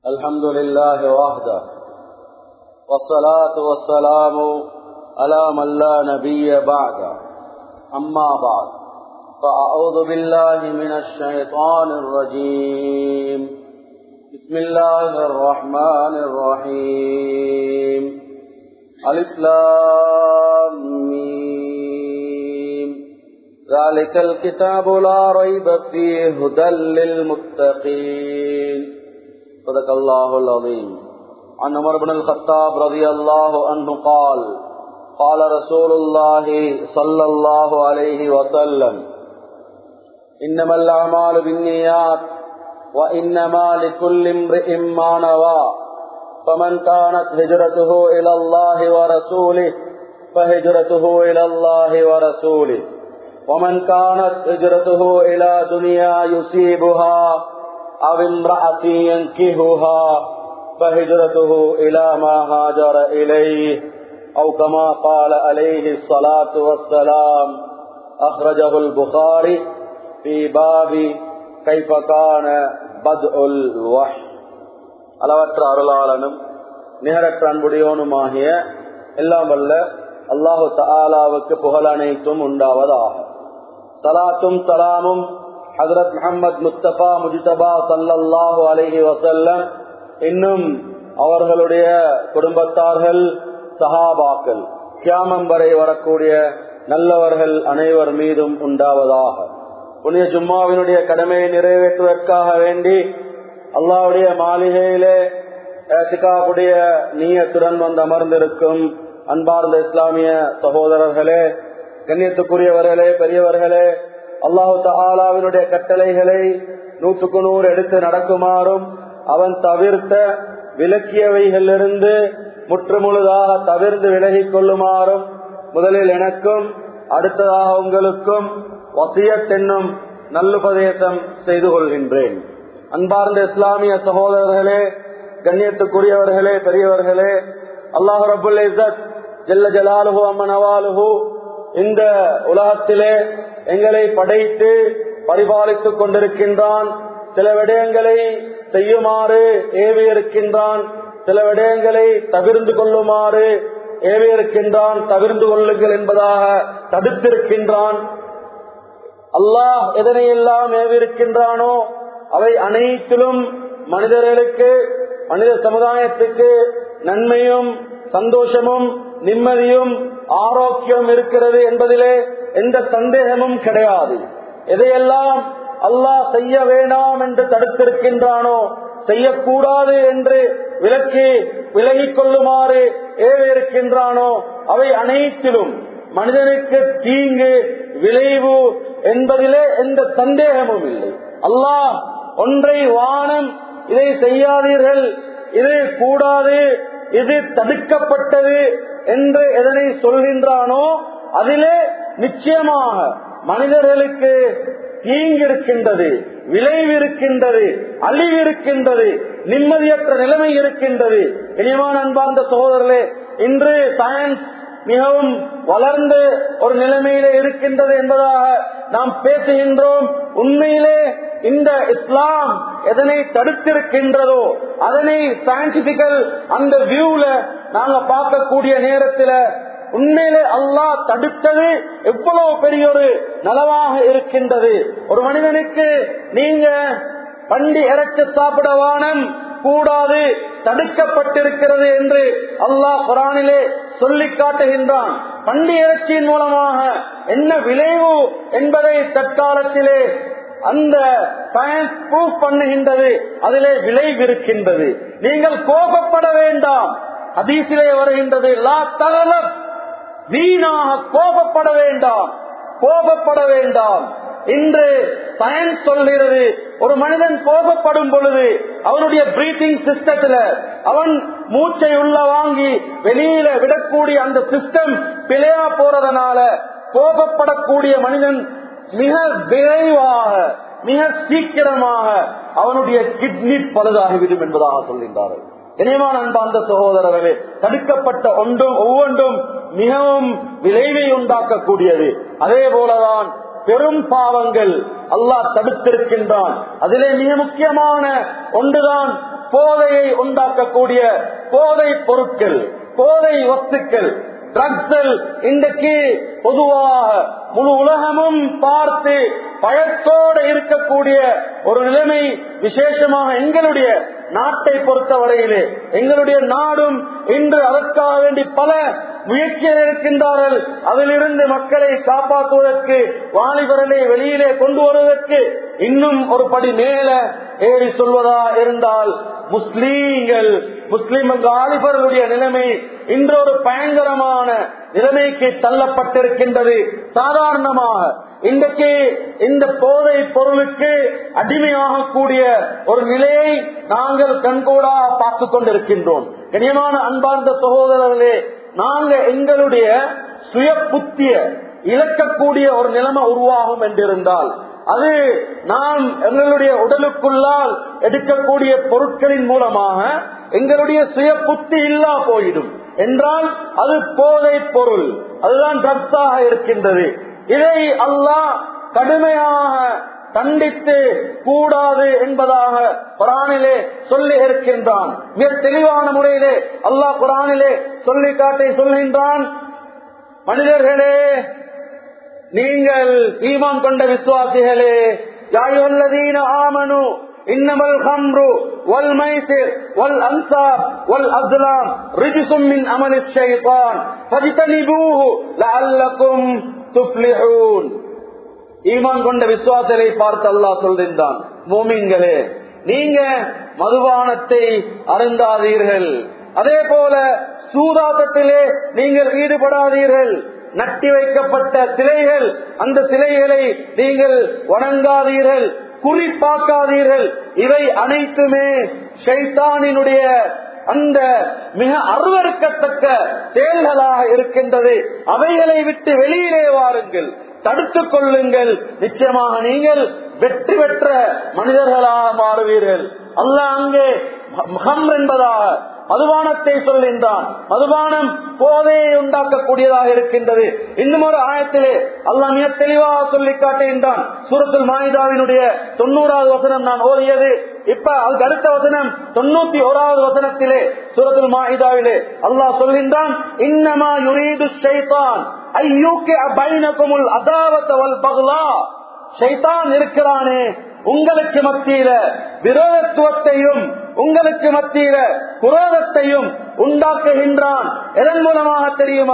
الحمد لله وحده والصلاة والسلام على من لا نبي بعده أما بعد فأعوذ بالله من الشيطان الرجيم بسم الله الرحمن الرحيم الإسلام ذلك الكتاب لا ريب فيه هدى للمتقين صدق الله العظيم عن عمر بن الخطاب رضي الله عنه قال قال رسول الله صلى الله عليه وسلم إنما الأعمال بالنيات وإنما لكل امرئ ما نوى فمن كانت هجرته إلى الله ورسوله فهجرته إلى الله ورسوله ومن كانت هجرته إلى دنيا يصيبها أو امرأة ينكهها فهجرته إلى ما هاجر إليه أو كما قال عليه الصلاة والسلام أخرجه البخاري في باب كيف كان بدء الوحي அளவற்ற அருளாளனும் நிகரற்ற அன்புடையோனுமாகிய எல்லாம் வல்ல அல்லாஹு தாலாவுக்கு புகழ் அனைத்தும் உண்டாவதாக சலாத்தும் சலாமும் ஹசரத் முகமது முஸ்தபா முஜிதபா சல்லல்லாஹு அலஹி வசல்லம் இன்னும் அவர்களுடைய குடும்பத்தார்கள் சஹாபாக்கள் கியாமம் வரை வரக்கூடிய நல்லவர்கள் அனைவர் மீதும் உண்டாவதாக புனித ஜும்மாவினுடைய கடமையை நிறைவேற்றுவதற்காக வேண்டி அல்லாவுடைய மாளிகையிலே சிகாவுடைய நீயத்துடன் வந்து அமர்ந்திருக்கும் அன்பார்ந்த இஸ்லாமிய சகோதரர்களே கண்ணியத்துக்குரியவர்களே பெரியவர்களே அல்லாஹு தாலாவினுடைய கட்டளைகளை நூற்றுக்கு நூறு எடுத்து நடக்குமாறும் அவன் தவிர்த்த விலக்கியவைகளிலிருந்து முற்றுமுழுதாக தவிர்த்து விலகிக் கொள்ளுமாறும் முதலில் எனக்கும் அடுத்ததாக உங்களுக்கும் வசியத் என்னும் நல்லுபதேசம் செய்து கொள்கின்றேன் அன்பார்ந்த இஸ்லாமிய சகோதரர்களே கண்ணியத்துக்குரியவர்களே பெரியவர்களே அல்லாஹு ரபுல் இசத் ஜெல்ல ஜலாலுஹு அம்மனவாலுஹு இந்த உலகத்திலே எங்களை படைத்து பரிபாலித்துக் கொண்டிருக்கின்றான் சில விடயங்களை செய்யுமாறு ஏவி இருக்கின்றான் சில விடயங்களை தவிர்ந்து கொள்ளுமாறு ஏவி இருக்கின்றான் தவிர்ந்து கொள்ளுங்கள் என்பதாக தடுத்திருக்கின்றான் அல்லாஹ் எதனையெல்லாம் ஏவிருக்கின்றானோ அவை அனைத்திலும் மனிதர்களுக்கு மனித சமுதாயத்துக்கு நன்மையும் சந்தோஷமும் நிம்மதியும் ஆரோக்கியம் இருக்கிறது என்பதிலே எந்த சந்தேகமும் கிடையாது எதையெல்லாம் அல்லாஹ் செய்ய வேண்டாம் என்று தடுத்திருக்கின்றானோ செய்யக்கூடாது என்று விலக்கி விலகிக் கொள்ளுமாறு ஏவிருக்கின்றானோ அவை அனைத்திலும் மனிதனுக்கு தீங்கு விளைவு என்பதிலே எந்த சந்தேகமும் இல்லை அல்லாஹ் ஒன்றை வானம் இதை செய்யாதீர்கள் இது கூடாது இது தடுக்கப்பட்டது என்று எதனை சொல்கின்றானோ அதிலே நிச்சயமாக மனிதர்களுக்கு தீங்கு இருக்கின்றது விளைவு இருக்கின்றது அழிவு இருக்கின்றது நிம்மதியற்ற நிலைமை இருக்கின்றது இனிமான அன்பார்ந்த சகோதரர்களே இன்று சயின்ஸ் மிகவும் வளர்ந்து ஒரு நிலைமையில இருக்கின்றது என்பதாக நாம் பேசுகின்றோம் உண்மையிலே இந்த இஸ்லாம் எதனை தடுத்திருக்கின்றதோ அதனை சயின்டிபிக்கல் அந்த வியூல நாங்க பார்க்கக்கூடிய நேரத்தில் உண்மையிலே அல்லாஹ் தடுத்தது எவ்வளவு பெரிய ஒரு நலவாக இருக்கின்றது ஒரு மனிதனுக்கு நீங்க பண்டி இறைச்சி சாப்பிட வானம் கூடாது தடுக்கப்பட்டிருக்கிறது என்று அல்லாஹ் குரானிலே சொல்லி காட்டுகின்றான் பண்டி இறைச்சியின் மூலமாக என்ன விளைவு என்பதை தற்காலத்திலே அந்த சயின்ஸ் ப்ரூவ் பண்ணுகின்றது அதிலே விளைவு இருக்கின்றது நீங்கள் கோபப்பட வேண்டாம் அதீசிலே வருகின்றது லா தகலம் வீணாக கோபப்பட வேண்டாம் கோபப்பட வேண்டாம் இன்று சயின்ஸ் சொல்கிறது ஒரு மனிதன் கோபப்படும் பொழுது அவனுடைய பிரீத்திங் சிஸ்டத்துல அவன் மூச்சை உள்ள வாங்கி வெளியில விடக்கூடிய அந்த சிஸ்டம் பிழையா போறதுனால கோபப்படக்கூடிய மனிதன் மிக விரைவாக மிக சீக்கிரமாக அவனுடைய கிட்னி பழுதாகிவிடும் என்பதாக சொல்கின்றார்கள் இணையமான அன்பார்ந்த சகோதரர்களே தடுக்கப்பட்ட ஒன்றும் ஒவ்வொன்றும் மிகவும் விளைவை உண்டாக்கக்கூடியது அதே போலதான் பெரும் பாவங்கள் அல்லாஹ் தடுத்திருக்கின்றான் அதிலே மிக முக்கியமான ஒன்றுதான் போதை போதையை உண்டாக்கக்கூடிய போதை பொருட்கள் போதை வஸ்துக்கள் ட்ரக்ஸல் இன்றைக்கு பொதுவாக முழு உலகமும் பார்த்து பயத்தோடு இருக்கக்கூடிய ஒரு நிலைமை விசேஷமாக எங்களுடைய நாட்டை பொறுத்தவரையிலே எங்களுடைய நாடும் இன்று அதற்காக வேண்டி பல முயற்சிகள் இருக்கின்றார்கள் அதிலிருந்து மக்களை காப்பாற்றுவதற்கு வாலிபரனை வெளியிலே கொண்டு வருவதற்கு இன்னும் ஒரு படி மேல ஏறி சொல்வதா இருந்தால் முஸ்லீம்கள் முஸ்லிம் வாலிபர்களுடைய நிலைமை இன்று ஒரு பயங்கரமான நிலைமைக்கு தள்ளப்பட்டிருக்கின்றது சாதாரணமாக இன்றைக்கு இந்த போதை பொருளுக்கு அடிமையாகக்கூடிய ஒரு நிலையை நாங்கள் கண்கூடா பார்த்து கொண்டிருக்கின்றோம் கனியமான அன்பார்ந்த சகோதரர்களே நாங்க எங்களுடைய சுய புத்திய இழக்கக்கூடிய ஒரு நிலைமை உருவாகும் என்றிருந்தால் அது நாம் எங்களுடைய உடலுக்குள்ளால் எடுக்கக்கூடிய பொருட்களின் மூலமாக எங்களுடைய சுய புத்தி இல்லா போயிடும் என்றால் அது போதை பொருள் அதுதான் ட்ரக்ஸாக இருக்கின்றது இதை அல்லாஹ் கடுமையாக கண்டித்து கூடாது என்பதாக குரானிலே சொல்லி இருக்கின்றான் மிக தெளிவான முறையிலே அல்லாஹ் குரானிலே சொல்லி காட்டி சொல்கின்றான் மனிதர்களே நீங்கள் ஈமான் கொண்ட விசுவாசிகளே யாயுள்ளதீன ஆமனு إنما الخمر والميسر والأنصاب والأزلام رجس من عمل الشيطان فاجتنبوه لعلكم تفلحون ஈமான் கொண்ட விசுவாசலை பார்த்து அல்லாஹ் சொல்கின்றான் மோமீன்களே நீங்க மதுபானத்தை அருந்தாதீர்கள் அதே போல சூதாட்டத்திலே நீங்கள் ஈடுபடாதீர்கள் நட்டி வைக்கப்பட்ட சிலைகள் அந்த சிலைகளை நீங்கள் வணங்காதீர்கள் குறிப்பாக்காதீர்கள் இவை அனைத்துமே ஷைத்தானினுடைய அந்த மிக அருவறுக்கத்தக்க செயல்களாக இருக்கின்றது அவைகளை விட்டு வெளியிலே வாருங்கள் தடுத்துக் கொள்ளுங்கள் நிச்சயமாக நீங்கள் வெற்றி பெற்ற மனிதர்களாக மாறுவீர்கள் அல்ல அங்கே மகம் என்பதாக மதுபானத்தை சொல்கின்றான் மதுபானம் போதையை உண்டாக்கக்கூடியதாக இருக்கின்றது இன்னும் ஒரு ஆயத்திலே அல்லாஹ் மிக தெளிவாக சொல்லி காட்டுகின்றான் சூரத்துல் மாயுதாவினுடைய தொண்ணூறாவது வசனம் நான் ஓதியது இப்ப அதுக்கு அடுத்த வசனம் தொண்ணூத்தி ஓராவது வசனத்திலே சூரத்துல் மாயுதாவிலே அல்லாஹ் சொல்கின்றான் இன்னமா யுரீது ஷைத்தான் ஐயூக்கே பைனகுமுல் அதாவத்த வல் பகுலா ஷைத்தான் இருக்கிறானே உங்களுக்கு மத்தியில விரோதத்துவத்தையும் உங்களுக்கு மத்தியில குரோதத்தையும் உண்டாக்குகின்றான் எதன் மூலமாக தெரியுமா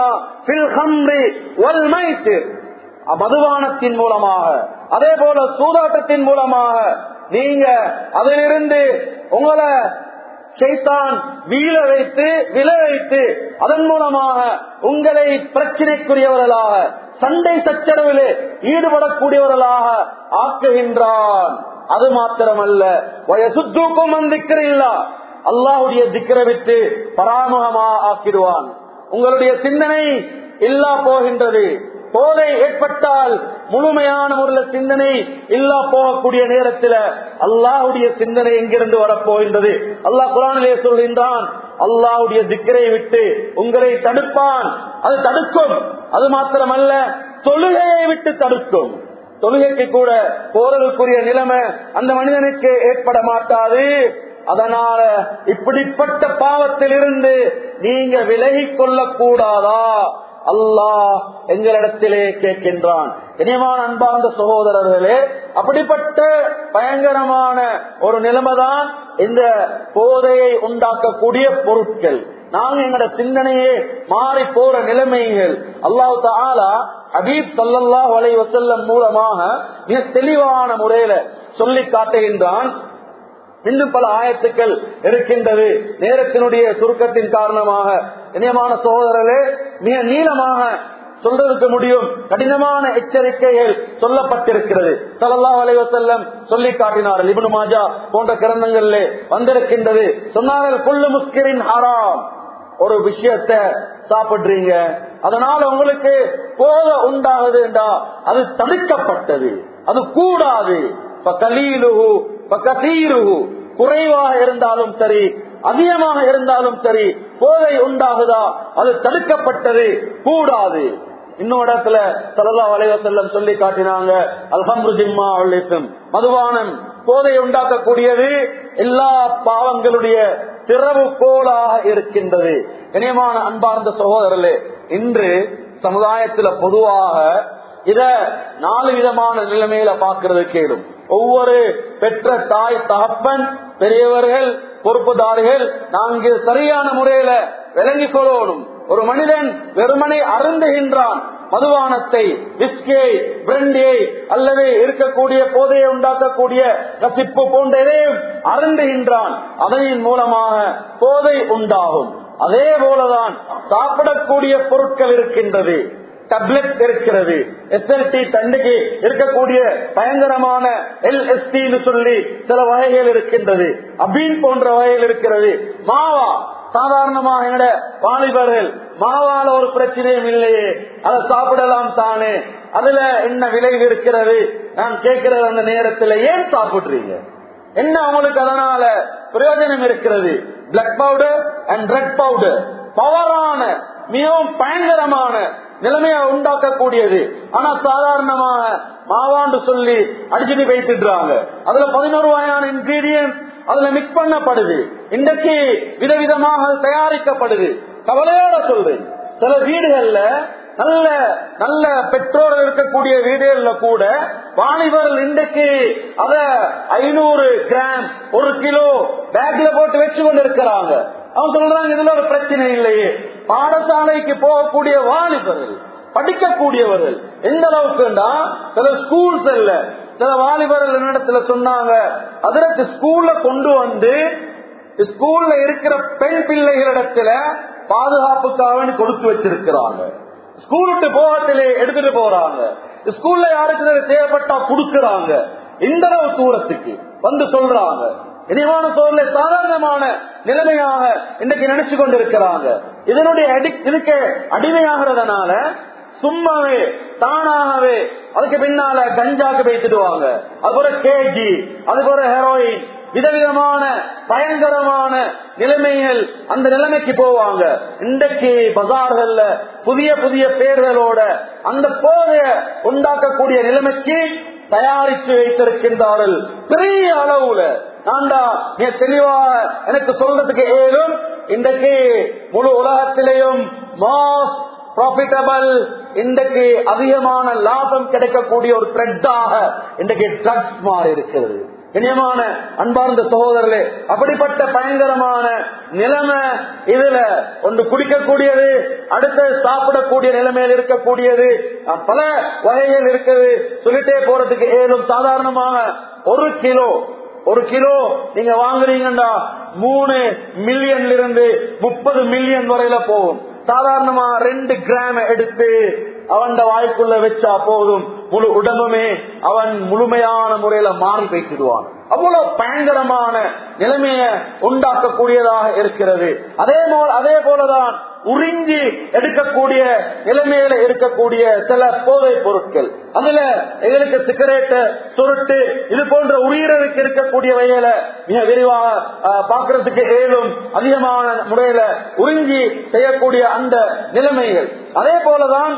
மதுபானத்தின் மூலமாக அதே போல சூதாட்டத்தின் மூலமாக நீங்க அதிலிருந்து உங்களை செய்தான் வீழ வைத்து விழ வைத்து அதன் மூலமாக உங்களை பிரச்சனைக்குரியவர்களாக சண்டை சச்சரவிலே ஈடுபடக்கூடியவர்களாக ஆக்குகின்றான் அது மாத்திரமல்ல வயசுத்தூக்கம் வந்திருக்கிறீங்களா அல்லாஹுடைய திக்கரை விட்டு பராமுகமா ஆக்கிடுவான் உங்களுடைய சிந்தனை இல்லா போகின்றது போதை ஏற்பட்டால் முழுமையான முறையில் சிந்தனை இல்லா போகக்கூடிய நேரத்தில் அல்லாஹுடைய சிந்தனை எங்கிருந்து வரப்போகின்றது அல்லாஹ் குரானிலே சொல்கின்றான் அல்லாஹுடைய திக்கரை விட்டு உங்களை தடுப்பான் அது தடுக்கும் அது மாத்திரமல்ல தொழுகையை விட்டு தடுக்கும் தொழுகைக்கு கூட போறதுக்குரிய நிலைமை அந்த மனிதனுக்கு ஏற்பட மாட்டாது அதனால இப்படிப்பட்ட பாவத்தில் இருந்து நீங்க விலகி கொள்ள கூடாதா அல்லாஹ் எங்களிடத்திலே கேட்கின்றான் இனியமான அன்பார்ந்த சகோதரர்களே அப்படிப்பட்ட பயங்கரமான ஒரு நிலைமைதான் இந்த போதையை உண்டாக்கக்கூடிய பொருட்கள் நாங்க எங்களோட சிந்தனையே மாறி போற நிலைமைகள் அல்லாஹு தாலா ஹபீப் சல்லாஹ் அலை வசல்லம் மூலமாக மிக தெளிவான முறையில சொல்லி காட்டுகின்றான் இன்னும் பல ஆயத்துக்கள் இருக்கின்றது நேரத்தினுடைய சுருக்கத்தின் காரணமாக இனியமான சகோதரர்களே மிக நீளமாக சொல்றதுக்கு முடியும் கடினமான எச்சரிக்கைகள் சொல்லப்பட்டிருக்கிறது சல்லா அலைவசல்லம் சொல்லி காட்டினார்கள் இபனு மாஜா போன்ற கிரந்தங்களிலே வந்திருக்கின்றது சொன்னார்கள் புல்லு முஸ்கிரின் ஹராம் ஒரு விஷயத்த சாப்பிடுறீங்க அதனால உங்களுக்கு போத உண்டாகுது என்றா அது தடுக்கப்பட்டது அது கூடாது குறைவாக இருந்தாலும் சரி அதிகமாக இருந்தாலும் சரி போதை உண்டாகுதா அது தடுக்கப்பட்டது கூடாது இன்னொரு இடத்துல சலல்லா வலைவசல்லம் சொல்லி காட்டினாங்க அல்ஹம்ரு ஜிம்மா மதுபானம் போதை உண்டாக்கக்கூடியது எல்லா பாவங்களுடைய திறவுகோலாக இருக்கின்றது இனியமான அன்பார்ந்த சகோதரர்களே இன்று சமுதாயத்துல பொதுவாக இத நாலு விதமான நிலைமையில பாக்குறது கேளும் ஒவ்வொரு பெற்ற தாய் தகப்பன் பெரியவர்கள் பொறுப்புதாரிகள் நான்கு சரியான முறையில விளங்கிக் கொள்ளணும் ஒரு மனிதன் வெறுமனை அருந்துகின்றான் மதுவானத்தை விஸ்கியை பிரெண்டியை அல்லது இருக்கக்கூடிய போதையை உண்டாக்கக்கூடிய கசிப்பு போன்ற எதையும் அருந்துகின்றான் அதனின் மூலமாக போதை உண்டாகும் அதே போலதான் சாப்பிடக்கூடிய பொருட்கள் இருக்கின்றது டப்லெட் இருக்கிறது எஸ்எல்டி தண்டைக்கு இருக்கக்கூடிய பயங்கரமான எல்எஸ்டி சொல்லி சில வகைகள் இருக்கின்றது அபீன் போன்ற வகைகள் இருக்கிறது மாவா சாதாரணமாக என்னோட வாலிபர்கள் மாவால ஒரு பிரச்சனையும் இல்லையே அதை சாப்பிடலாம் தானே அதுல என்ன விளைவு இருக்கிறது நான் கேட்கிறது அந்த நேரத்தில் ஏன் சாப்பிடுறீங்க என்ன அவங்களுக்கு அதனால பிரயோஜனம் இருக்கிறது black powder and red powder பவரான மிகவும் பயங்கரமான நிலைமையை உண்டாக்கக்கூடியது ஆனா சாதாரணமாக மாவாண்டு சொல்லி அடிச்சுட்டு வைத்துடுறாங்க அதுல பதினோரு வகையான இன்கிரீடியன்ட் அதுல மிக்ஸ் பண்ணப்படுது இன்றைக்கு விதவிதமாக தயாரிக்கப்படுது கவலையோட சொல்றேன் சில வீடுகள்ல நல்ல நல்ல பெற்றோர்கள் இருக்கக்கூடிய வீடுகள்ல கூட வாலிபர்கள் இன்றைக்கு அத ஐநூறு கிராம் ஒரு கிலோ பேக்ல போட்டு வச்சு கொண்டு இருக்கிறாங்க அவன் சொல்றாங்க இதுல ஒரு பிரச்சனை இல்லையே பாடசாலைக்கு போகக்கூடிய வாலிபர்கள் படிக்கக்கூடியவர்கள் எந்த அளவுக்குண்டா சில ஸ்கூல்ஸ் இல்ல சில வாலிபர்கள் இடத்துல சொன்னாங்க அதற்கு ஸ்கூல்ல கொண்டு வந்து ஸ்கூல்ல இருக்கிற பெண் பிள்ளைகளிடத்துல பாதுகாப்புக்காக கொடுத்து வச்சிருக்கிறாங்க ஸ்கூலுக்கு போகத்திலே எடுத்துட்டு போறாங்க ஸ்கூல்ல யாருக்கு தேவைப்பட்டா கொடுக்கறாங்க இந்த அளவு தூரத்துக்கு வந்து சொல்றாங்க இனிமான சூழலை சாதாரணமான நிலைமையாக இன்றைக்கு நினைச்சு கொண்டிருக்கிறாங்க இதனுடைய இதுக்கு அடிமையாகிறதுனால சும்மாவே தானாகவே அதுக்கு பின்னால கஞ்சாக்கு வைத்துடுவாங்க அது போல கேஜி அது போல ஹெரோயின் விதவிதமான பயங்கரமான நிலைமைகள் அந்த நிலைமைக்கு போவாங்க இன்றைக்கு பஜார்கள்ல புதிய புதிய பேர்களோட அந்த போதைய உண்டாக்கக்கூடிய நிலைமைக்கு தயாரித்து வைத்திருக்கின்றார்கள் பெரிய அளவுல நான்டா மிக தெளிவாக எனக்கு சொல்றதுக்கு ஏதும் இன்றைக்கு முழு உலகத்திலேயும் மாஸ் ப்ராஃபிட்டபிள் இன்றைக்கு அதிகமான லாபம் கிடைக்கக்கூடிய ஒரு த்ரெட்டாக இன்றைக்கு ட்ரக்ஸ் மாறி இருக்கிறது இனியமான அன்பார்ந்த சகோதரர்களே அப்படிப்பட்ட பயங்கரமான நிலைமை இதுல ஒன்று குடிக்கக்கூடியது அடுத்து சாப்பிடக்கூடிய நிலைமையில் இருக்கக்கூடியது பல வகைகள் இருக்குது சொல்லிட்டே போறதுக்கு ஏதும் சாதாரணமாக ஒரு கிலோ ஒரு கிலோ நீங்க வாங்குறீங்கன்னா மூணு மில்லியன்ல இருந்து முப்பது மில்லியன் வரையில போகும் சாதாரணமா ரெண்டு கிராம் எடுத்து அவன் வாய்க்குள்ள வச்சா போதும் முழு உடம்புமே அவன் முழுமையான முறையில மாறி வைத்திடுவான் அவ்வளவு பயங்கரமான நிலைமைய உண்டாக்கக்கூடியதாக இருக்கிறது அதே போல அதே போலதான் உறிஞ்சி எடுக்கக்கூடிய நிலைமையில இருக்கக்கூடிய சில போதை பொருட்கள் அதுல எங்களுக்கு சிகரெட்டு சுருட்டு இது போன்ற உயிருக்கு இருக்கக்கூடிய வகையில மிக விரிவாக பாக்குறதுக்கு ஏதும் அதிகமான முறையில உறிஞ்சி செய்யக்கூடிய அந்த நிலைமைகள் அதே போலதான்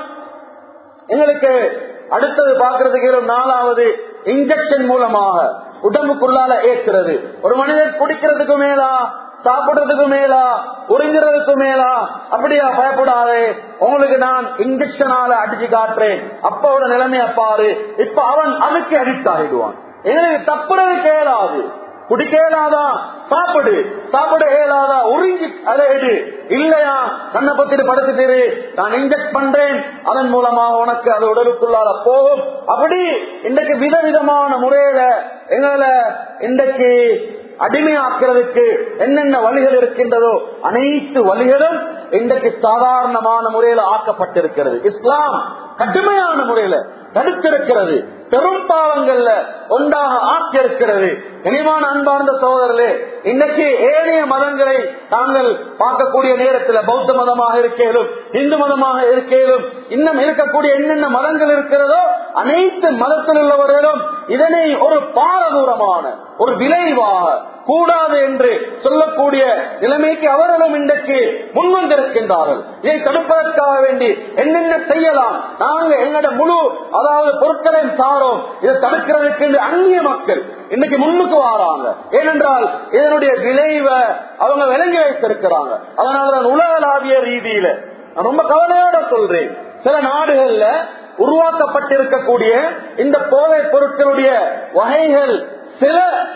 எங்களுக்கு அடுத்தது பாக்குறதுக்கு நாலாவது இன்ஜெக்ஷன் மூலமாக உடம்புக்குள்ளால ஏற்கிறது ஒரு மனிதன் குடிக்கிறதுக்கு மேலா சாப்பிடுறதுக்கு மேலா உறிஞ்சுறதுக்கு மேலா அப்படியா பயப்படாதே உங்களுக்கு நான் இன்ஜெக்ஷனால அடிச்சு காட்டுறேன் அப்பாவோட நிலைமைய பாரு இப்ப அவன் அதுக்கு அடிக்ட் ஆகிடுவான் எங்களுக்கு தப்புறது கேளாது குடிக்க இயலாதா சாப்பிடு சாப்பிட இயலாதா உறிஞ்சி அதை எடு இல்லையா கண்ணை பத்திட்டு படுத்துட்டு நான் இன்ஜெக்ட் பண்றேன் அதன் மூலமாக உனக்கு அது உடலுக்குள்ளால போகும் அப்படி இன்றைக்கு விதவிதமான முறையில எங்களை இன்றைக்கு அடிமையாக்குறதுக்கு என்னென்ன வழிகள் இருக்கின்றதோ அனைத்து வழிகளும் இன்றைக்கு சாதாரணமான முறையில ஆக்கப்பட்டிருக்கிறது இஸ்லாம் கடுமையான முறையில தடுத்திருக்கிறது பெரும் பாவங்கள்ல ஒன்றாக ஆக்கியிருக்கிறது இனிமான அன்பார்ந்த சகோதரர்களே இன்னைக்கு ஏனைய மதங்களை நாங்கள் பார்க்கக்கூடிய நேரத்தில் பௌத்த மதமாக இருக்கேனும் இந்து மதமாக இருக்கேனும் இன்னும் இருக்கக்கூடிய என்னென்ன மதங்கள் இருக்கிறதோ அனைத்து மதத்தில் உள்ளவர்களும் இதனை ஒரு பாரதூரமான ஒரு விளைவாக கூடாது என்று சொல்லக்கூடிய நிலைமைக்கு அவர்களும் இன்றைக்கு முன்வந்திருக்கின்றார்கள் இதை தடுப்பதற்காக வேண்டி என்னென்ன செய்யலாம் நாங்க எங்களோட முழு அதாவது பொருட்களையும் தாரோம் இதை தடுக்கிறதுக்கு என்று அந்நிய மக்கள் இன்னைக்கு முன்னுக்கு வராங்க ஏனென்றால் இதனுடைய விளைவை அவங்க விளங்கி வைத்திருக்கிறாங்க அதனாலதான் உலகளாவிய ரீதியில நான் ரொம்ப கவலையோட சொல்றேன் சில நாடுகள்ல உருவாக்கப்பட்டிருக்கக்கூடிய இந்த போதைப் பொருட்களுடைய வகைகள் சில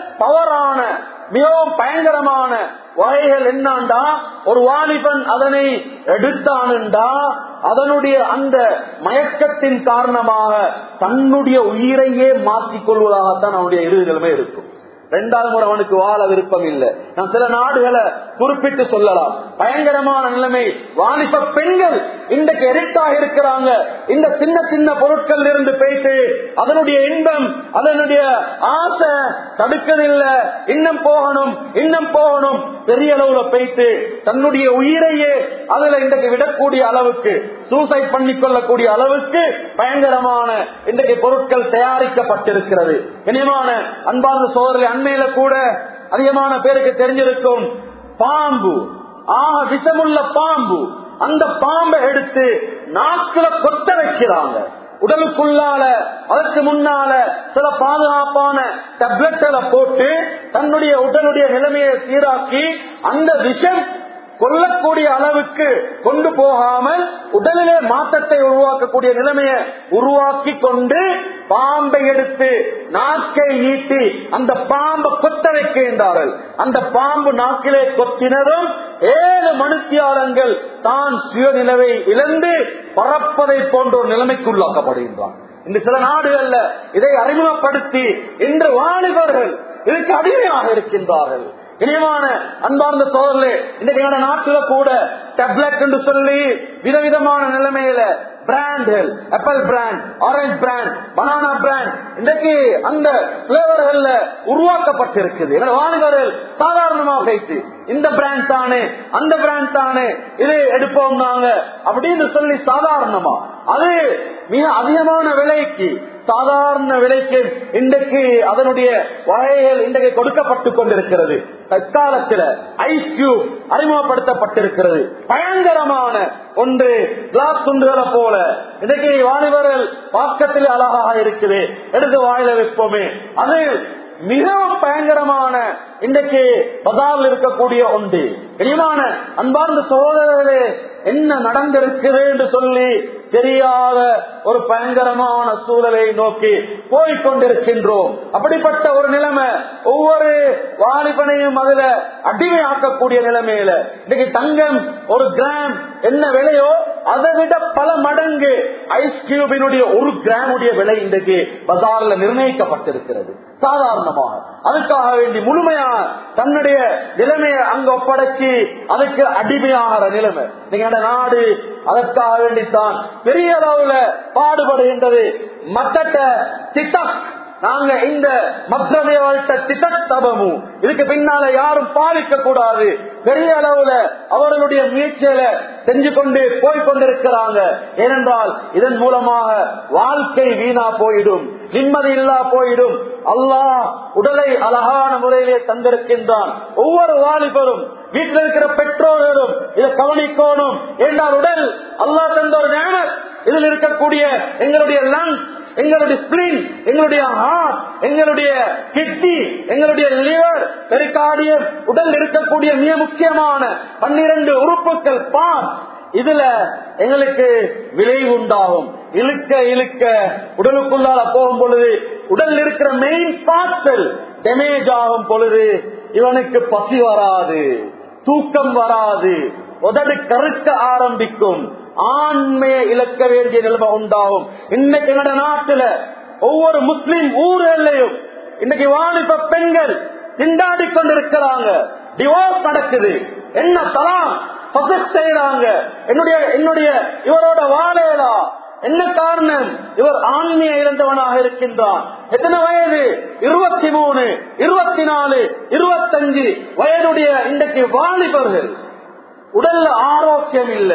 தவறான மிகவும் பயங்கரமான வகைகள் என்னாண்டா ஒரு வாலிபன் அதனை எடுத்தானுண்டா அதனுடைய அந்த மயக்கத்தின் காரணமாக தன்னுடைய உயிரையே மாற்றிக் கொள்வதாகத்தான் அவனுடைய இறுதி நிலைமை இருக்கும் ரெண்டாவது முறை அவனுக்கு வாழ விருப்பம் இல்லை நான் சில நாடுகளை குறிப்பிட்டு சொல்லலாம் பயங்கரமான நிலைமை வாலிப பெண்கள் இன்றைக்கு எரிட்டாக இருக்கிறாங்க இந்த சின்ன சின்ன பொருட்கள் இருந்து போயிட்டு அதனுடைய இன்பம் அதனுடைய ஆசை தடுக்கதில்லை இன்னும் போகணும் இன்னும் போகணும் பெரிய அளவுல போயிட்டு தன்னுடைய உயிரையே அதுல இன்றைக்கு விடக்கூடிய அளவுக்கு சூசைட் பண்ணி கொள்ளக்கூடிய அளவுக்கு பயங்கரமான இன்றைக்கு பொருட்கள் தயாரிக்கப்பட்டிருக்கிறது இனியமான அன்பார்ந்த சோதரில் அண்மையில கூட அதிகமான பேருக்கு தெரிஞ்சிருக்கும் பாம்பு ஆக விஷமுள்ள பாம்பு அந்த பாம்பை எடுத்து நாக்குல கொத்த வைக்கிறாங்க உடலுக்குள்ளால அதற்கு முன்னால சில பாதுகாப்பான டேப்லெட்களை போட்டு தன்னுடைய உடலுடைய நிலைமையை சீராக்கி அந்த விஷம் கொல்லக்கூடிய அளவுக்கு கொண்டு போகாமல் உடலிலே மாற்றத்தை உருவாக்கக்கூடிய நிலைமையை உருவாக்கி கொண்டு பாம்பை எடுத்து நாக்கை நீட்டி அந்த பாம்பை கொத்த வைக்கின்றார்கள் அந்த பாம்பு நாக்கிலே கொத்தினதும் ஏழு மனுத்தியாளங்கள் தான் சுயநிலவை இழந்து பறப்பதை போன்ற ஒரு நிலைமைக்குள்ளாக்கப்படுகின்றான் இந்த சில நாடுகள்ல இதை அறிமுகப்படுத்தி இன்று வாலிபர்கள் இதுக்கு அடிமையாக இருக்கின்றார்கள் இனியமான அன்பார்ந்த சோதரே இன்றைக்கு எங்க நாட்டுல கூட டேப்லெட் என்று சொல்லி விதவிதமான நிலைமையில பிராண்டுகள் apple brand orange brand banana brand இன்றைக்கு அந்த பிளேவர்கள்ல உருவாக்கப்பட்டிருக்குது வாலிபர்கள் சாதாரணமா போயிட்டு இந்த பிராண்ட் தானே அந்த பிராண்ட் தானே இது எடுப்போம் நாங்க அப்படின்னு சொல்லி சாதாரணமா அது மிக அதிகமான விலைக்கு சாதாரண விலைக்கு இன்றைக்கு அதனுடைய வகைகள் இன்றைக்கு கொடுக்கப்பட்டு கொண்டிருக்கிறது தற்காலத்தில் ஐஸ் கியூப் அறிமுகப்படுத்தப்பட்டிருக்கிறது பயங்கரமான ஒன்று கிளாஸ் துண்டுகளை போல இன்றைக்கு வாலிபர்கள் பாக்கத்தில் அழகாக இருக்குது எடுத்து வாயில வைப்போமே அது மிகவும் பயங்கரமான இன்றைக்கு பதாவில் இருக்கக்கூடிய ஒன்று இனிமான அன்பார்ந்த சகோதரர்களே என்ன நடந்திருக்குது என்று சொல்லி தெரியாத ஒரு பயங்கரமான சூழலை நோக்கி போய்கொண்டிருக்கின்றோம் அப்படிப்பட்ட ஒரு நிலைமை ஒவ்வொரு வாலிபனையும் அதுல அடிமையாக்கக்கூடிய நிலைமையில இன்னைக்கு தங்கம் ஒரு கிராம் என்ன விலையோ அதை விட பல மடங்கு ஐஸ் கியூபினுடைய ஒரு கிராமுடைய விலை இன்றைக்கு பஜார்ல நிர்ணயிக்கப்பட்டிருக்கிறது சாதாரணமாக அதுக்காக வேண்டி முழுமையா தன்னுடைய நிலைமையை அங்க ஒப்படைச்சு அதுக்கு அடிமையாகிற நிலைமை நீங்க நாடு அதற்காக வேண்டித்தான் பெரிய அளவுல பாடுபடுகின்றது மத்தட்ட திட்டக் நாங்க இந்த மற்றதையோட்ட திட்டத்தபமு இதுக்கு பின்னால யாரும் பாதிக்க கூடாது பெரிய அளவுல அவர்களுடைய முயற்சியில செஞ்சு கொண்டு போய் கொண்டிருக்கிறாங்க ஏனென்றால் இதன் மூலமாக வாழ்க்கை வீணா போயிடும் நிம்மதி இல்லா போயிடும் அல்லாஹ் உடலை அழகான முறையிலே தந்திருக்கின்றான் ஒவ்வொரு வாலிபரும் வீட்டில் இருக்கிற பெற்றோர்களும் இதை கவனிக்கணும் என்றால் உடல் அல்லாஹ் தந்த ஒரு ஞானம் இதில் இருக்கக்கூடிய எங்களுடைய லங்ஸ் எங்களுடைய ஸ்பிரின் எங்களுடைய ஹார்ட் எங்களுடைய கிட்னி எங்களுடைய லிவர் பெரிகார்டியம் உடல் இருக்கக்கூடிய மிக முக்கியமான பன்னிரண்டு உறுப்புகள் பார் இதுல எங்களுக்கு விளைவு உண்டாகும் இழுக்க இழுக்க உடலுக்குள்ளால போகும் பொழுது உடல் இருக்கிற மெயின் பார்ட்ஸல் டேமேஜ் ஆகும் பொழுது இவனுக்கு பசி வராது தூக்கம் வராது உதடு கருக்க ஆரம்பிக்கும் ஆண்மையை இழக்க வேண்டிய நிலைமை உண்டாகும் இன்னைக்கு எங்கட நாட்டுல ஒவ்வொரு முஸ்லிம் ஊர்களையும் இன்னைக்கு வாலிப பெண்கள் திண்டாடி கொண்டிருக்கிறாங்க டிவோர்ஸ் நடக்குது என்ன தலாம் செய்யறாங்க என்னுடைய என்னுடைய இவரோட வாழையலா என்ன காரணம் இவர் ஆண்மைய இழந்தவனாக இருக்கின்றான் எத்தனை வயது இருபத்தி மூணு இருபத்தி நாலு இருபத்தஞ்சு வயதுடைய இன்றைக்கு வாலிபர்கள் உடல்ல ஆரோக்கியம் இல்ல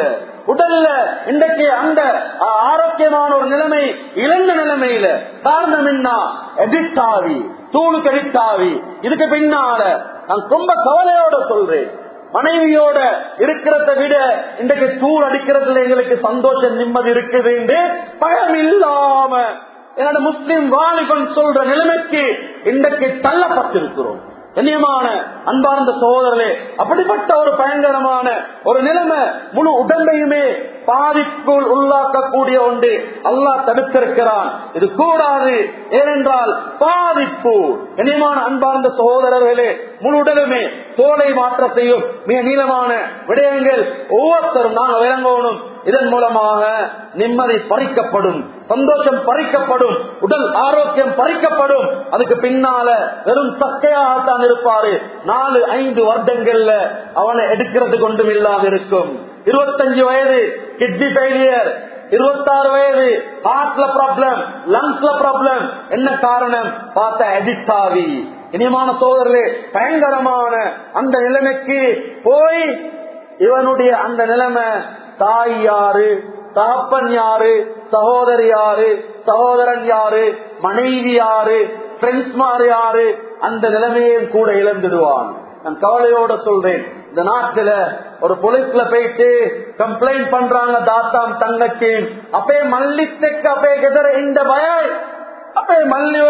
உடல்ல இன்றைக்கு அந்த ஆ, ஆரோக்கியமான ஒரு நிலைமை இழந்த நிலைமையில காரணம் என்ன எடிட் ஆவி தூளுக்கு எடிட் ஆவி இதுக்கு பின்னால நான் ரொம்ப கவலையோட சொல்றேன் மனைவியோட இருக்கிறத விட இன்றைக்கு தூள் அடிக்கிறதுல எங்களுக்கு சந்தோஷம் நிம்மதி இருக்குது என்று பயம் இல்லாம என்னோட முஸ்லிம் வாலிபன் சொல்ற நிலைமைக்கு இன்றைக்கு தள்ளப்பட்டிருக்கிறோம் கண்ணியமான அன்பார்ந்த சகோதரர்களே அப்படிப்பட்ட ஒரு பயங்கரமான ஒரு நிலைமை முழு உடம்பையுமே பாதிப்புள் உள்ளாக்கக்கூடிய ஒன்று அல்லாஹ் தடுத்திருக்கிறான் இது கூடாது ஏனென்றால் பாதிப்பு கண்ணியமான அன்பார்ந்த சகோதரர்களே முழு உடலுமே தோலை மாற்ற செய்யும் மிக நீளமான விடயங்கள் ஒவ்வொருத்தரும் நாங்கள் விளங்கணும் இதன் மூலமாக நிம்மதி பறிக்கப்படும் சந்தோஷம் பறிக்கப்படும் உடல் ஆரோக்கியம் பறிக்கப்படும் அதுக்கு பின்னால வெறும் சக்கையாகத்தான் இருப்பாரு நாலு ஐந்து வருடங்கள்ல அவனை எடுக்கிறது கொண்டும் இல்லாம இருக்கும் இருபத்தஞ்சு வயது கிட்னி ஃபெயிலியர் இருபத்தாறு வயது ஹார்ட்ல ப்ராப்ளம் லங்ஸ்ல ப்ராப்ளம் என்ன காரணம் பார்த்த அடிக்ட் ஆகி இனியமான சோதரர்களே பயங்கரமான அந்த நிலைமைக்கு போய் இவனுடைய அந்த நிலைமை தாய் யாரு தகப்பன் யாரு சகோதரி யாரு சகோதரன் யாரு மனைவி யாரு ஃப்ரெண்ட்ஸ்மார் யாரு அந்த நிலைமையும் கூட இழந்துடுவான் நான் கவலையோட சொல்றேன் இந்த நாட்டுல ஒரு போலீஸ்ல போயிட்டு கம்ப்ளைண்ட் பண்றாங்க தாத்தாம் தங்கச்சி அப்பே மல்லித்தெக்கு அப்பே கெதர இந்த பய அப்பே மல்லிவ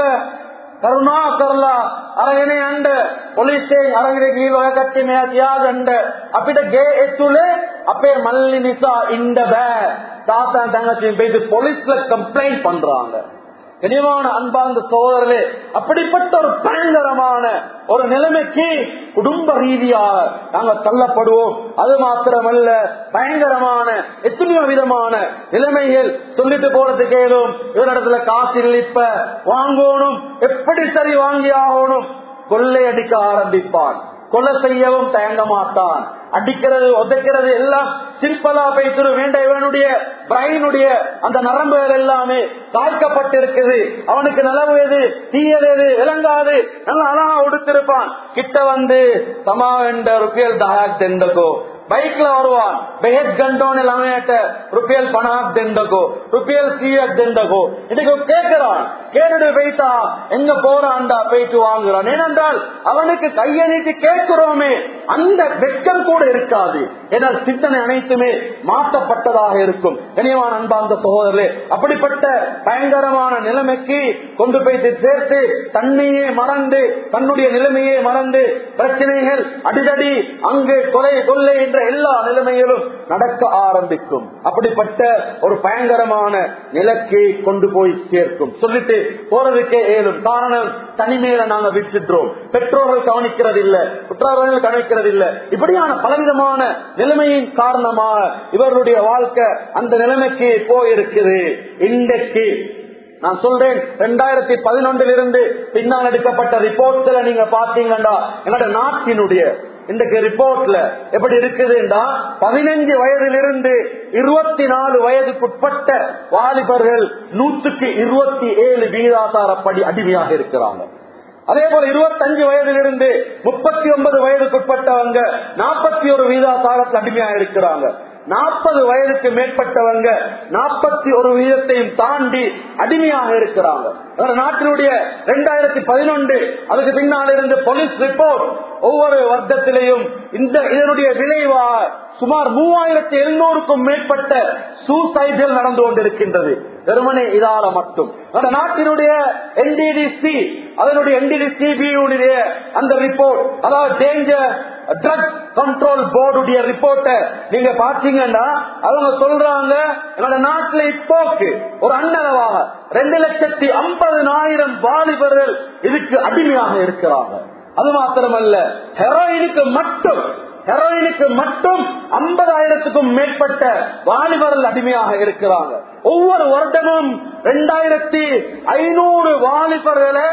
ಕರುಣಾ ಕರ್ಲ ಅರಗನೆ ಅಂಡ ಪೊಲೀಸ್ ಅರಗನೆ ಗೀವ ಕಟ್ಟಿ ಮೇಯಾದ ಅಂಡ ಅಪಿಟ ಗೆ ಎತ್ತುಲೆ அப்பே மல்லி நிசா இந்த பே தாத்தா தங்கச்சி போயிட்டு போலீஸ்ல கம்ப்ளைண்ட் பண்றாங்க கனிவான அன்பார்ந்த சோதரர்களே அப்படிப்பட்ட ஒரு பயங்கரமான ஒரு நிலைமைக்கு குடும்ப ரீதியாக நாங்கள் தள்ளப்படுவோம் அது மாத்திரமல்ல பயங்கரமான எத்தனையோ விதமான நிலைமைகள் சொல்லிட்டு போறதுக்கு ஏதும் இவரிடத்துல காசு இல்லை இப்ப வாங்கணும் எப்படி சரி வாங்கி ஆகணும் கொள்ளை அடிக்க ஆரம்பிப்பான் கொலை செய்யவும் தயங்க மாட்டான் அடிக்கிறது உதைக்கிறது எல்லாம் சிம்பிளா பேசுற வேண்ட இவனுடைய பிரைனுடைய அந்த நரம்புகள் எல்லாமே தாக்கப்பட்டிருக்குது அவனுக்கு நிலவு எது தீயது எது விளங்காது நல்லா அழகா உடுத்திருப்பான் கிட்ட வந்து சமா என்ற ருப்பியல் தகாக் தெண்டகோ பைக்ல வருவான் பெஹத் கண்டோன் எல்லாமேட்ட ருப்பியல் பணாக் தெண்டகோ ருப்பியல் சீயக் தெண்டகோ இதுக்கு கேட்கிறான் கேட்டுட்டு போயிட்டா எங்க போறான்டா போயிட்டு வாங்குறான் ஏனென்றால் அவனுக்கு கையை நீட்டி கேட்கிறோமே அந்த வெட்கம் கூட இருக்காது ஏனால் சிந்தனை அனைத்துமே மாற்றப்பட்டதாக இருக்கும் கனியமான அன்பார்ந்த சகோதரர்களே அப்படிப்பட்ட பயங்கரமான நிலைமைக்கு கொண்டு போய் சேர்த்து தன்னையே மறந்து தன்னுடைய நிலைமையே மறந்து பிரச்சனைகள் அடிதடி அங்கு கொலை கொள்ளை என்ற எல்லா நிலைமையிலும் நடக்க ஆரம்பிக்கும் அப்படிப்பட்ட ஒரு பயங்கரமான நிலைக்கு கொண்டு போய் சேர்க்கும் சொல்லிட்டு போறதுக்கே ஏலும் காரணம் தனிமையில நாங்க விட்டுட்டோம் பெற்றோர்கள் கவனிக்கிறது இல்ல பெற்றோர்கள் கவனிக்கிறது இல்ல இப்படியான பலவிதமான நிலைமையின் காரணமாக இவர்களுடைய வாழ்க்கை அந்த நிலைமைக்கு போயிருக்குது இன்றைக்கு நான் சொல்றேன் ரெண்டாயிரத்தி பதினொன்றில் இருந்து பின்னால் எடுக்கப்பட்ட ரிப்போர்ட்ஸ்ல நீங்க பாத்தீங்கன்னா எங்களோட நாட்டினுடைய இன்றைக்கு ரிப்போர்ட்ல எப்படி இருக்குதுன்னா பதினஞ்சு வயதிலிருந்து இருபத்தி நாலு வயதுக்குட்பட்ட வாலிபர்கள் நூற்றுக்கு இருபத்தி ஏழு வீதாசாரப்படி அடிமையாக இருக்கிறாங்க அதே போல இருபத்தஞ்சு வயதிலிருந்து முப்பத்தி ஒன்பது வயதுக்குட்பட்டவங்க நாற்பத்தி ஒரு வீதாசாரத்தில் அடிமையாக இருக்கிறாங்க நாற்பது வயதுக்கு மேற்பட்டவங்க நாற்பத்தி ஒரு வீதத்தையும் தாண்டி அடிமையாக இருக்கிறாங்க நாட்டினுடைய ரெண்டாயிரத்தி பதினொன்று அதுக்கு பின்னால் இருந்து போலீஸ் ரிப்போர்ட் ஒவ்வொரு வர்க்கத்திலையும் இந்த இதனுடைய விளைவா சுமார் மூவாயிரத்தி எழுநூறுக்கும் மேற்பட்ட சூசைடுகள் நடந்து கொண்டிருக்கின்றது வெறுமனே இதால மட்டும் அந்த நாட்டினுடைய என்டிடிசி அதனுடைய என்டிடிசிபியுடைய அந்த ரிப்போர்ட் அதாவது டேஞ்சர் ட்ரக் கண்ட்ரோல் போர்டுடைய ரிப்போர்ட்டை நீங்க பாத்தீங்கன்னா அவங்க சொல்றாங்க என்னோட நாட்டுல இப்போக்கு ஒரு அன்னளவாக ரெண்டு லட்சத்தி ஐம்பதுனாயிரம் வாலிபர்கள் இதுக்கு அடிமையாக இருக்கிறாங்க அது மாத்திரமல்ல ஹெரோயினுக்கு மட்டும் ஹெரோயினுக்கு மட்டும் ஐம்பதாயிரத்துக்கும் மேற்பட்ட வாலிபர்கள் அடிமையாக இருக்கிறாங்க ஒவ்வொரு வருடமும் ரெண்டாயிரத்தி ஐநூறு வாலிபர்களை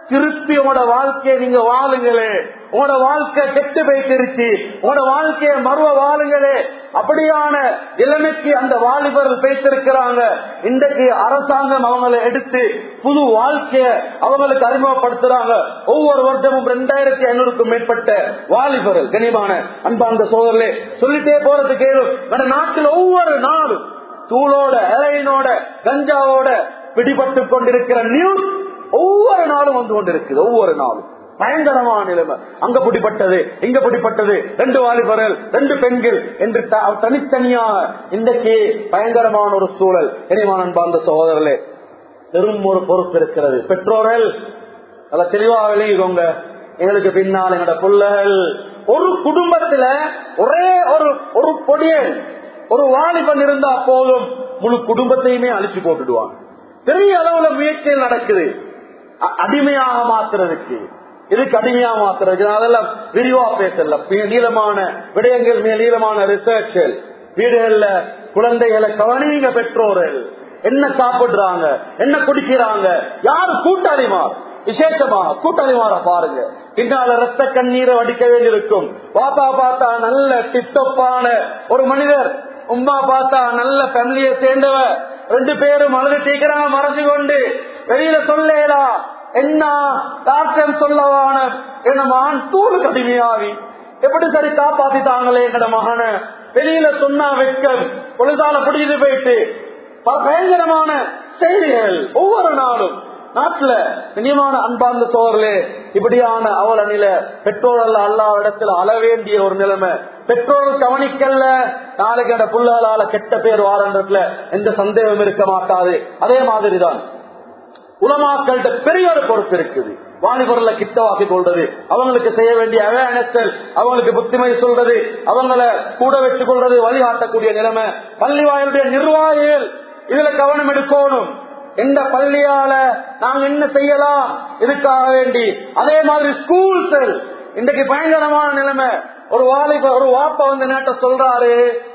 திருப்பி உங்களோட வாழ்க்கையை நீங்க வாழுங்களே உங்களோட வாழ்க்கை கெட்டு போய்த்திருச்சு உங்களோட வாழ்க்கையை மறுவ வாழுங்களே அப்படியான இளமைக்கு அந்த வாலிபர்கள் பேசிருக்கிறாங்க இன்றைக்கு அரசாங்கம் அவங்களை எடுத்து புது வாழ்க்கைய அவங்களுக்கு அறிமுகப்படுத்துறாங்க ஒவ்வொரு வருஷமும் ரெண்டாயிரத்தி ஐநூறுக்கும் மேற்பட்ட வாலிபர்கள் கனிமான அன்பார்ந்த சோதரே சொல்லிட்டே போறது கேளு நம்ம நாட்டில் ஒவ்வொரு நாளும் தூளோட இலையினோட கஞ்சாவோட பிடிபட்டு கொண்டிருக்கிற நியூஸ் ஒவ்வொரு நாளும் வந்து கொண்டிருக்குது ஒவ்வொரு நாளும் பயங்கரமான நிலைமை அங்க பிடிப்பட்டது இங்க பிடிப்பட்டது ரெண்டு வாலிபர்கள் ரெண்டு பெண்கள் என்று த- தனித்தனியாக இன்றைக்கு பயங்கரமான ஒரு சூழல் இனிமான அன்பார்ந்த சகோதரர்களே பெரும் ஒரு பொறுப்பு இருக்கிறது பெற்றோர்கள் அதை தெளிவா விளங்கிக்கோங்க எங்களுக்கு பின்னால் எங்களோட பிள்ளைகள் ஒரு குடும்பத்துல ஒரே ஒரு ஒரு பொடியன் ஒரு வாலிபன் இருந்தா போதும் முழு குடும்பத்தையுமே அழிச்சு போட்டுடுவாங்க பெரிய அளவுல முயற்சிகள் நடக்குது அ- அடிமையாக மாத்துறதுக்கு இதுக்கு அடிமையா மாத்துறதுக்கு நான் அதெல்லாம் விரிவா பேசல பி- நீளமான விடயங்கள் மேல் நீளமான ரிசர்ச்கள் வீடுகள்ல குழந்தைகளை கவனிங்க பெற்றோர்கள் என்ன சாப்பிடுறாங்க என்ன குடிக்கிறாங்க யாரு கூட்டாளிமார் விசேஷமாக கூட்டாளிமார பாருங்க பின்னால ரத்த கண்ணீரை வடிக்க வேண்டியிருக்கும் பாப்பா பார்த்தா நல்ல டிப்டப்பான ஒரு மனிதர் உமா பார்த்தா நல்ல ஃபேமிலியை சேர்ந்தவ ரெண்டு பேரும் அழுது தீக்கிறாங்க மறைஞ்சு கொண்டு வெளியில சொல்லேலா என்ன டாக்டர் சொல்லவான என்ன மகன் தூளு கடுமையாவி எப்படி சரி காப்பாத்திட்டாங்களே எங்கட மகன வெளியில சொன்னா வெட்கம் பொழுதால புடிச்சு போயிட்டு பல பயங்கரமான செய்திகள் ஒவ்வொரு நாளும் நாட்டுல இனிமான அன்பார்ந்த சோழர்களே இப்படியான அவல நிலை பெற்றோர்கள் அல்லா இடத்துல அள வேண்டிய ஒரு நிலைமை பெற்றோர்கள் கவனிக்கல நாளைக்கு அந்த புள்ளால கெட்ட பேர் வாரன்றதுல எந்த சந்தேகம் இருக்க மாட்டாது அதே மாதிரிதான் உலமாக்கள்கிட்ட பெரிய ஒரு பொறுப்பு இருக்குது வாலிபர்ல கிட்டவாக்கி கொள்றது அவங்களுக்கு செய்ய வேண்டிய அவேர்னஸ் அவங்களுக்கு புத்திமை சொல்றது அவங்கள கூட வச்சு கொள்றது வழிகாட்டக்கூடிய நிலைமை பள்ளி வாயிலுடைய நிர்வாகிகள் இதுல கவனம் எடுக்கணும் எந்த பள்ளியால நாங்க என்ன செய்யலாம் இதுக்காக வேண்டி அதே மாதிரி ஸ்கூல்ஸ் இன்றைக்கு பயங்கரமான நிலைமை ஒரு வாலிப ஒரு வாப்பா வந்து நேட்ட சொல்றாரு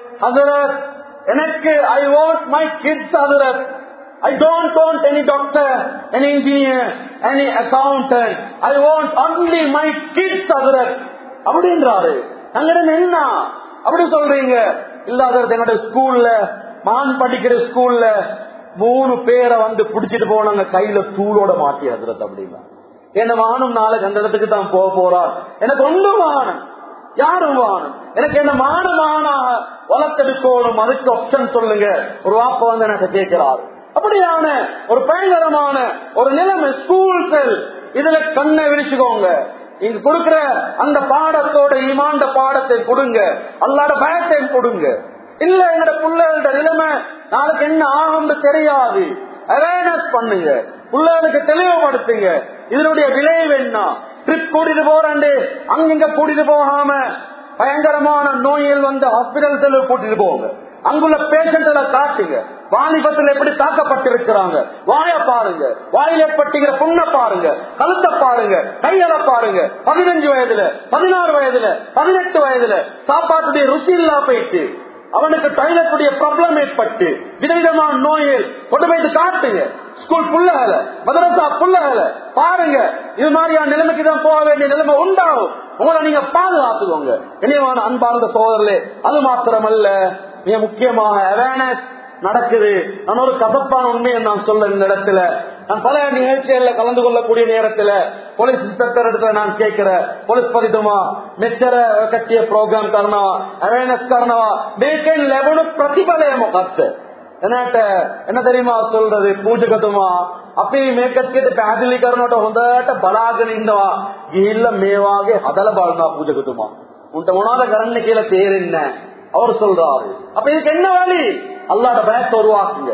ஹசரத் எனக்கு ஐ வாண்ட் மை கிட்ஸ் ஹசரத் I don't want any doctor, any engineer, any accountant. I want only my kids, Hazrat. அப்படின்றாரு தங்களிடம் என்ன அப்படி சொல்றீங்க இல்லாத என்னோட ஸ்கூல்ல மான் படிக்கிற ஸ்கூல்ல மூணு பேரை வந்து புடிச்சிட்டு போனாங்க கையில தூளோட மாட்டி ஹசரத் அப்படின்னா என்ன மானும் நாளைக்கு அந்த இடத்துக்கு தான் போக போறான் எனக்கு ஒன்றும் வானம் யாரும் வாணும் எனக்கு என்ன மானமானாக வளர்த்தெடுக்கணும் அதுக்கு ஆப்ஷன் சொல்லுங்க ஒரு வாப்ப வந்து எனக்கு கேட்கிறாரு அப்படியான ஒரு பயங்கரமான ஒரு நிலைமை ஸ்கூல்கள் இதுல கண்ணை விரிச்சுக்கோங்க இங்க கொடுக்கிற அந்த பாடத்தோட இமாண்ட பாடத்தை கொடுங்க அல்லாட பயத்தை கொடுங்க இல்ல எங்கட பிள்ளைகளோட நிலைமை நாளைக்கு என்ன ஆகும்னு தெரியாது அவேர்னஸ் பண்ணுங்க பிள்ளைகளுக்கு தெளிவுபடுத்துங்க இதனுடைய விளைவு என்ன ட்ரிப் கூட்டிட்டு போறாண்டு அங்கிங்க கூட்டிட்டு போகாம பயங்கரமான நோயில் வந்து ஹாஸ்பிட்டல் செலவு கூட்டிட்டு போங்க அங்குள்ள பேஷண்ட்களை காட்டுங்க வாலிபத்தில் எப்படி தாக்கப்பட்டிருக்கிறாங்க வாய பாருங்க வாயில் ஏற்பட்டுகிற புண்ணை பாருங்க கழுத்தை பாருங்க கைகளை பாருங்க பதினஞ்சு வயதுல பதினாறு வயதுல பதினெட்டு வயதுல சாப்பாட்டுடைய ருசி இல்லா போயிட்டு அவனுக்கு டைலத்துடைய ப்ராப்ளம் ஏற்பட்டு விதவிதமான நோயில் கொண்டு போய் காட்டுங்க ஸ்கூல் புள்ளகளை மதரசா புள்ளகளை பாருங்க இது மாதிரியான நிலைமைக்கு தான் போக வேண்டிய நிலைமை உண்டாகும் உங்களை நீங்க பாதுகாத்துக்கோங்க இனிவான அன்பார்ந்த சோதரர்களே அது மாத்திரமல்ல மிக முக்கியமாக அவேர்னஸ் நடக்குது நான் ஒரு கசப்பான உண்மையை நான் சொல்ல இந்த இடத்துல நான் பல நிகழ்ச்சிகள்ல கலந்து கொள்ளக்கூடிய நேரத்துல போலீஸ் இன்ஸ்பெக்டர் இடத்துல நான் கேட்கிறேன் போலீஸ் பதிதுமா மெச்சர கட்டிய ಪ್ರೋಗ್ರಾಮ್ කරනවා ಅವೇರ್ನೆಸ್ කරනවා මේකෙන් ලැබුණු ප්‍රතිඵලය මොකක්ද එනට එන தெரியுமா சொல்றது පූජකතුමා අපි මේකත් පැහැදිලි කරනකොට හොඳට බලාගෙන ඉන්නවා ගිහිල්ලා මේ වාගේ හදලා බලනවා පූජකතුමා උන්ට මොනවද කරන්න කියලා තේරෙන්නේ அவர் சொல்றாரு அப்ப இதுக்கு என்ன வழி அல்லாட பயத்தை உருவாக்குங்க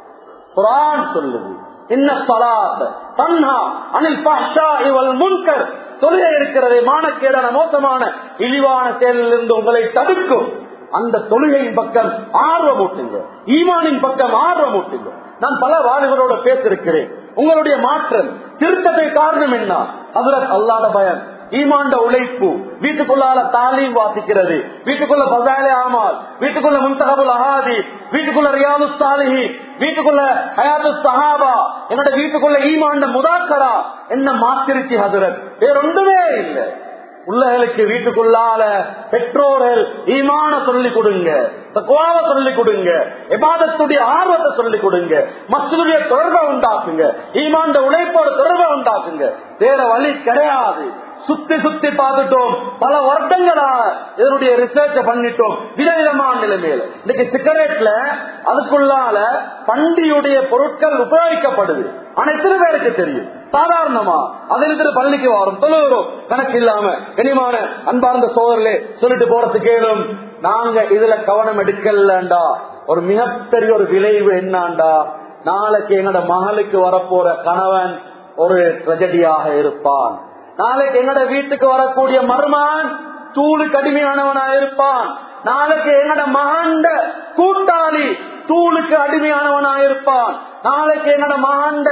குரான் சொல்லுது இன்ன சலாத் தன்ஹா அனில் பஹ்ஷா இவல் முன்கர் தொழுகை இருக்கிறது மானக்கேடான மோசமான இழிவான செயலிலிருந்து உங்களை தடுக்கும் அந்த தொழுகையின் பக்கம் ஆர்வம் ஊட்டுங்க ஈமானின் பக்கம் ஆர்வம் ஊட்டுங்க நான் பல வாலிபரோட பேசிருக்கிறேன் உங்களுடைய மாற்றம் திருத்தத்தை காரணம் என்ன அதுல அல்லாத பயம் ஈமாண்ட உழைப்பு வீட்டுக்குள்ளால தாலீம் வாசிக்கிறது வீட்டுக்குள்ள பசாலே ஆமால் வீட்டுக்குள்ள முன்தகபுல் அஹாதி வீட்டுக்குள்ள ரியாது சாலிஹி வீட்டுக்குள்ள ஹயாத்து சஹாபா என்னோட வீட்டுக்குள்ள ஈமாண்ட முதாக்கரா என்ன மாத்திருச்சு ஹசரத் வேற ஒன்றுமே இல்லை உள்ளகளுக்கு வீட்டுக்குள்ளால பெற்றோர்கள் ஈமான சொல்லி கொடுங்க தக்குவாவை சொல்லி கொடுங்க எபாதத்துடைய ஆர்வத்தை சொல்லி கொடுங்க மஸ்துடைய தொடர்பை உண்டாக்குங்க ஈமாண்ட உழைப்போட தொடர்பை உண்டாக்குங்க வேற வழி கிடையாது சுத்தி சுத்தி பார்த்துட்டோம் பல வருடங்களா இதனுடைய ரிசர்ச் பண்ணிட்டோம் விதவிதமான நிலைமையில இன்னைக்கு சிகரெட்ல அதுக்குள்ளால பண்டியுடைய பொருட்கள் உபயோகிக்கப்படுது ஆனா எத்தனை பேருக்கு தெரியும் சாதாரணமா அதிலிருந்து பள்ளிக்கு வரும் தொழுகிறோம் கணக்கு இல்லாம கனிமான அன்பார்ந்த சோதரிலே சொல்லிட்டு போறதுக்கு கேளும் நாங்க இதுல கவனம் எடுக்கலண்டா ஒரு மிகப்பெரிய ஒரு விளைவு என்னாண்டா நாளைக்கு எங்கட மகளுக்கு வரப்போற கணவன் ஒரு ட்ரெஜடியாக இருப்பான் நாளைக்கு எங்கட வீட்டுக்கு வரக்கூடிய மருமான் தூளு கடுமையானவனா இருப்பான் நாளைக்கு எங்கட மகாண்ட கூட்டாளி தூளுக்கு அடிமையானவனா இருப்பான் நாளைக்கு எங்கட மகாண்ட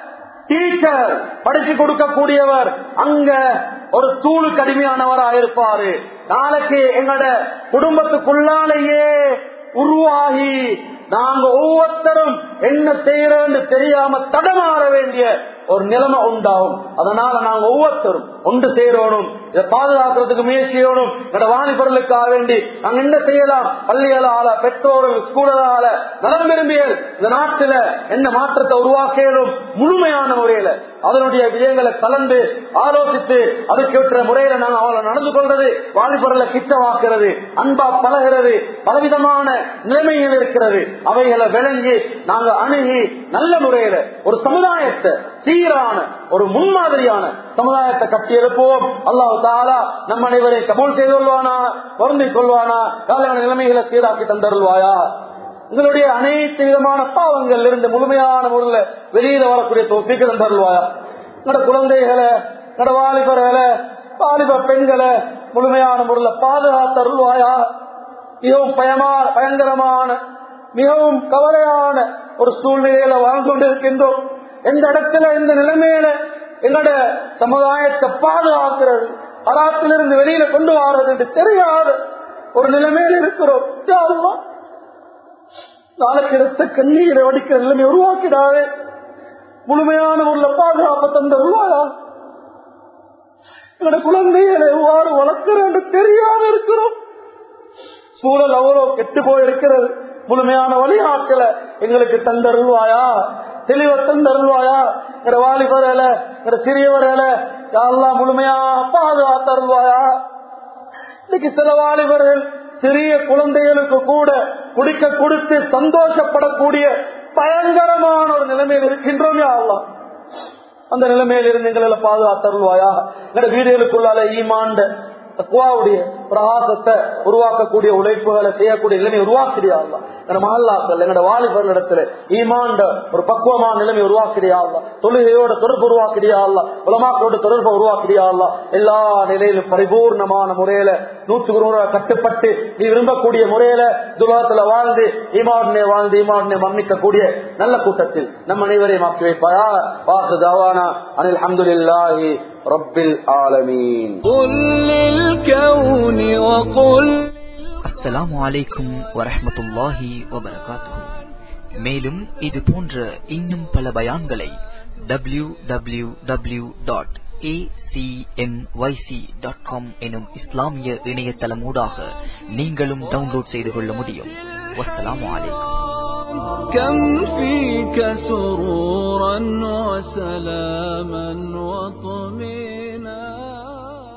டீச்சர் படிச்சு கொடுக்கக்கூடியவர் அங்க ஒரு தூளுக்கு அடிமையானவரா இருப்பாரு நாளைக்கு எங்கட குடும்பத்துக்குள்ளாலேயே உருவாகி நாங்க ஒவ்வொருத்தரும் என்ன செய்யறோம்னு தெரியாம தடமாற வேண்டிய ஒரு நிலைமை உண்டாகும் அதனால நாங்க ஒவ்வொருத்தரும் ஒன்று சேரணும் இதை பாதுகாக்கிறதுக்கு முயற்சி செய்யணும் எங்களோட வாணிபொருளுக்காக வேண்டி நாங்க என்ன செய்யலாம் பள்ளிகளால பெற்றோர்கள் ஸ்கூலால நலம் விரும்பியல் இந்த நாட்டுல என்ன மாற்றத்தை உருவாக்கலும் முழுமையான முறையில அதனுடைய விஜயங்களை கலந்து ஆலோசித்து அதுக்கேற்ற முறையில நாங்க அவளை நடந்து கொள்றது வாலிபொருளை கிட்டவாக்குறது அன்பா பழகிறது பலவிதமான நிலைமைகள் இருக்கிறது அவைகளை விளங்கி நாங்க அணுகி நல்ல முறையில ஒரு சமுதாயத்தை சீரான ஒரு முன்மாதிரியான சமுதாயத்தை கட்டி எழுப்புவோம் அல்லாஹு தாலா நம் அனைவரையும் கபூல் செய்து கொள்வானா பொருந்திக் கொள்வானா காலையான நிலைமைகளை சீராக்கி தந்தருள்வாயா உங்களுடைய அனைத்து விதமான பாவங்கள் இருந்து முழுமையான முறையில் வெளியில வரக்கூடிய தொகுப்பிக்கு தந்தருள்வாயா எங்களோட குழந்தைகளை எங்களோட வாலிபர்களை வாலிப பெண்களை முழுமையான முறையில் பாதுகாத்தருள்வாயா மிகவும் பயமா பயங்கரமான மிகவும் கவலையான ஒரு சூழ்நிலையில வாழ்ந்து கொண்டிருக்கின்றோம் எந்த இடத்துல இந்த நிலைமையில எங்களோட சமுதாயத்தை பாதுகாக்கிறது அராத்திலிருந்து வெளியில கொண்டு வாரது என்று தெரியாத ஒரு நிலைமையில இருக்கிறோம் யா அல்லாஹ், நாளைக்கு எடுத்த கண்ணீரை வடிக்கிற நிலைமை உருவாக்கிடாதே முழுமையான உள்ள பாதுகாப்பு தந்த உருவாயா எங்களோட குழந்தைகளை எவ்வாறு வளர்க்கிறோம் என்று தெரியாம இருக்கிறோம் சூழல் அவ்வளவு கெட்டு போயிருக்கிறது முழுமையான வழிகாட்டல எங்களுக்கு தந்தருள்வாயா தெளிவ தந்தருள்வாயா எங்க வாலிபரல எங்க சிறியவரல எல்லாம் முழுமையா பாதுகாத்தருள்வாயா இன்னைக்கு சில வாலிபர்கள் சிறிய குழந்தைகளுக்கு கூட குடிக்க கொடுத்து சந்தோஷப்படக்கூடிய பயங்கரமான ஒரு நிலைமையில் இருக்கின்றோம் யா அல்லாஹ் அந்த நிலைமையில் இருந்து எங்களை பாதுகாத்தருள்வாயா எங்க வீடுகளுக்குள்ளால ஈமாண்ட தக்குவாவுடைய பிரகாசத்தை உருவாக்கக்கூடிய உழைப்புகளை செய்யக்கூடிய நிலைமை உருவாக்கிறியா எங்க மகல்லாக்கள் எங்களோட வாலிபர்களிடத்துல ஈமாண்ட ஒரு பக்குவமான நிலைமை உருவாக்கிறியா தொழுகையோட தொடர்பு உருவாக்கிறியா உலமாக்களோட தொடர்பை உருவாக்கிறியா எல்லா நிலையிலும் பரிபூர்ணமான முறையில நூற்றுக்கு நூறு கட்டுப்பட்டு நீ விரும்பக்கூடிய முறையில துலகத்துல வாழ்ந்து ஈமாடனே வாழ்ந்து ஈமாடனே மன்னிக்கக்கூடிய நல்ல கூட்டத்தில் நம் அனைவரையும் ஆக்கி வைப்பாயா வாசு தாவானா அனில் அஹமதுல்லாஹி ரப்பில் ஆலமீன் قل للكون وقل அஸ்ஸலாமு அலைக்கும் வரஹ்மத்துல்லாஹி வபரகாத்துஹு மேலும் இது போன்ற இன்னும் பல பயான்களை W W W dot dot com எனும் இஸ்லாமிய இணையதளமூடாக நீங்களும் டவுன்லோட் செய்து கொள்ள முடியும் வஸ்ஸலாமு அலைக்கும் كم فيك سرورا وسلاما وطمئنا